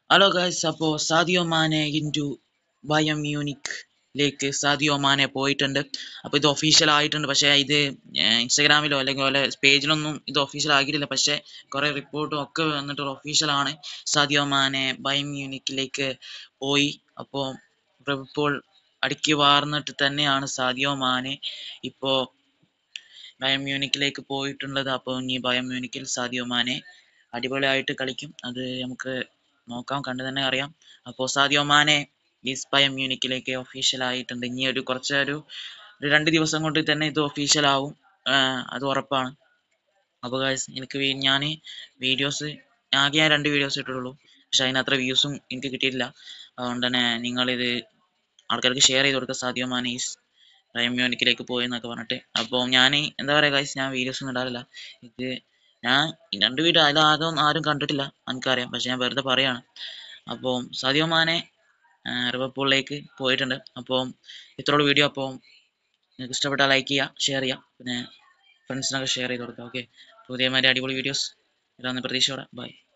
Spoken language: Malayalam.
ഹലോ ഗൈസ് അപ്പോൾ സാദിയോ മാനെ ഇൻറ്റു ബയം മ്യൂണിക്കിലേക്ക് സാദിയോ മാനെ പോയിട്ടുണ്ട് അപ്പോൾ ഇത് ഒഫീഷ്യൽ ആയിട്ടുണ്ട് പക്ഷേ ഇത് ഇൻസ്റ്റാഗ്രാമിലോ അല്ലെങ്കിൽ വല്ല പേജിലൊന്നും ഇത് ഒഫീഷ്യൽ ആക്കിയിട്ടില്ല പക്ഷേ കുറേ റിപ്പോർട്ടും ഒക്കെ വന്നിട്ട് ഒഫീഷ്യൽ ആണ് സാദിയോ മാനെ ബയം മ്യൂണിക്കിലേക്ക് പോയി അപ്പോൾ ഇപ്പോൾ അടുക്കി വാർന്നിട്ട് തന്നെയാണ് സാദിയോ മാനെ ഇപ്പോൾ ബയം മ്യൂണിക്കിലേക്ക് പോയിട്ടുള്ളത് അപ്പോൾ ഇനി ബയം മ്യൂണിക്കിൽ സാദിയോ മാനെ അടിപൊളിയായിട്ട് കളിക്കും അത് നമുക്ക് നോക്കാം കണ്ടു തന്നെ അറിയാം അപ്പോൾ സാദിയോ മാനെ ഈസ് ബയം മ്യൂണിക്കിലേക്ക് ഒഫീഷ്യൽ ആയിട്ടുണ്ട് ഇനി ഒരു കുറച്ച് ഒരു ഒരു രണ്ട് ദിവസം കൊണ്ട് തന്നെ ഇത് ഒഫീഷ്യൽ ആവും അത് ഉറപ്പാണ് അപ്പോൾ ഗൈസ് എനിക്ക് ഞാൻ വീഡിയോസ് ആകെ ഞാൻ രണ്ട് വീഡിയോസ് ഇട്ടിട്ടുള്ളൂ പക്ഷെ അതിനത്ര വ്യൂസും എനിക്ക് കിട്ടിയിട്ടില്ല അതുകൊണ്ട് തന്നെ നിങ്ങളിത് ആൾക്കാർക്ക് ഷെയർ ചെയ്ത് കൊടുക്കുക സാദിയോ മാനെ ഈസ് ബയം മ്യൂണിക്കിലേക്ക് പോയി എന്നൊക്കെ പറഞ്ഞിട്ട് അപ്പോൾ ഞാൻ എന്താ പറയുക ഗൈസ് ഞാൻ വീഡിയോസ് ഒന്നും ഇടാറില്ല ഇത് ഞാൻ രണ്ട് വീഡിയോ അതിൽ ആരും ആരും കണ്ടിട്ടില്ല എനിക്കറിയാം പക്ഷെ ഞാൻ വെറുതെ പറയാണ് അപ്പോൾ സാദിയോ മാനെ റിവർപൂളിലേക്ക് പോയിട്ടുണ്ട് അപ്പോൾ ഇത്രയുള്ള വീഡിയോ അപ്പോൾ നിങ്ങൾക്ക് ഇഷ്ടപ്പെട്ടാൽ ലൈക്ക് ചെയ്യുക ഷെയർ ചെയ്യുക പിന്നെ ഫ്രണ്ട്സിനൊക്കെ ഷെയർ ചെയ്ത് കൊടുക്കുക ഓക്കെ പുതിയമാതിരി അടിപൊളി വീഡിയോസ് ഇടാവുന്ന പ്രതീക്ഷയോടെ ബൈ